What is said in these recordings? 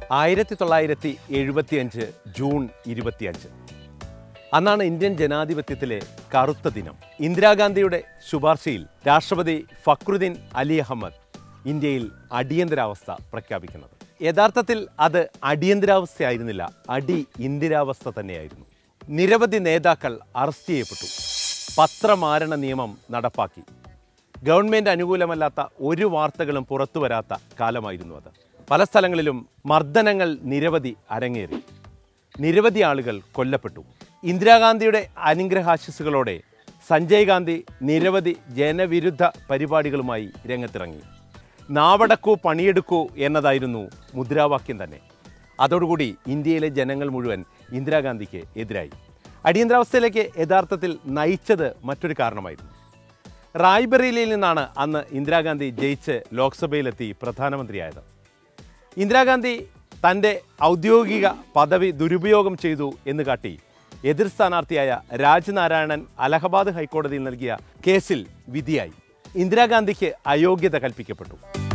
ആയിരത്തി തൊള്ളായിരത്തി എഴുപത്തിയഞ്ച് ജൂൺ ഇരുപത്തിയഞ്ച് അന്നാണ് ഇന്ത്യൻ ജനാധിപത്യത്തിലെ കറുത്ത ദിനം ഇന്ദിരാഗാന്ധിയുടെ ശുപാർശയിൽ രാഷ്ട്രപതി ഫക്രുദ്ദീൻ അലി അഹമ്മദ് ഇന്ത്യയിൽ അടിയന്തരാവസ്ഥ പ്രഖ്യാപിക്കുന്നത് യഥാർത്ഥത്തിൽ അത് അടിയന്തരാവസ്ഥയായിരുന്നില്ല അടി ഇന്ദിരാവസ്ഥ തന്നെയായിരുന്നു നിരവധി നേതാക്കൾ അറസ്റ്റ് ചെയ്യപ്പെട്ടു പത്രമാരണ നിയമം നടപ്പാക്കി ഗവൺമെന്റ് അനുകൂലമല്ലാത്ത ഒരു വാർത്തകളും പുറത്തു വരാത്ത കാലമായിരുന്നു അത് പല സ്ഥലങ്ങളിലും മർദ്ദനങ്ങൾ നിരവധി അരങ്ങേറി നിരവധി ആളുകൾ കൊല്ലപ്പെട്ടു ഇന്ദിരാഗാന്ധിയുടെ അനുഗ്രഹാശിസുകളോടെ സഞ്ജയ് ഗാന്ധി നിരവധി ജനവിരുദ്ധ പരിപാടികളുമായി രംഗത്തിറങ്ങി നാവടക്കൂ പണിയെടുക്കൂ എന്നതായിരുന്നു മുദ്രാവാക്യം തന്നെ അതോടുകൂടി ഇന്ത്യയിലെ ജനങ്ങൾ മുഴുവൻ ഇന്ദിരാഗാന്ധിക്ക് എതിരായി അടിയന്തരാവസ്ഥയിലേക്ക് യഥാർത്ഥത്തിൽ നയിച്ചത് മറ്റൊരു കാരണമായിരുന്നു റായ്ബറേലിയിൽ നിന്നാണ് അന്ന് ഇന്ദിരാഗാന്ധി ജയിച്ച് ലോക്സഭയിലെത്തി പ്രധാനമന്ത്രിയായത് ഇന്ദിരാഗാന്ധി തൻ്റെ ഔദ്യോഗിക പദവി ദുരുപയോഗം ചെയ്തു എന്ന് കാട്ടി എതിർ സ്ഥാനാർത്ഥിയായ രാജ്നാരായണൻ അലഹബാദ് ഹൈക്കോടതിയിൽ നൽകിയ കേസിൽ വിധിയായി ഇന്ദിരാഗാന്ധിക്ക് അയോഗ്യത കൽപ്പിക്കപ്പെട്ടു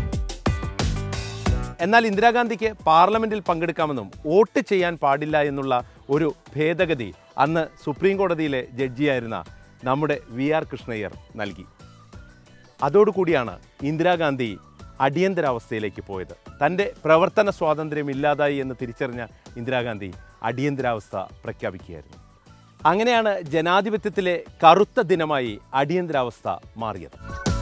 എന്നാൽ ഇന്ദിരാഗാന്ധിക്ക് പാർലമെന്റിൽ പങ്കെടുക്കാമെന്നും വോട്ട് ചെയ്യാൻ പാടില്ല എന്നുള്ള ഒരു ഭേദഗതി അന്ന് സുപ്രീം കോടതിയിലെ ജഡ്ജിയായിരുന്ന നമ്മുടെ വി ആർ കൃഷ്ണയ്യർ നൽകി അതോടുകൂടിയാണ് ഇന്ദിരാഗാന്ധി അടിയന്തരാവസ്ഥയിലേക്ക് പോയത് തൻ്റെ പ്രവർത്തന സ്വാതന്ത്ര്യം ഇല്ലാതായി എന്ന് തിരിച്ചറിഞ്ഞ ഇന്ദിരാഗാന്ധി അടിയന്തരാവസ്ഥ പ്രഖ്യാപിക്കുകയായിരുന്നു അങ്ങനെയാണ് ജനാധിപത്യത്തിലെ കറുത്ത ദിനമായി അടിയന്തരാവസ്ഥ മാറിയത്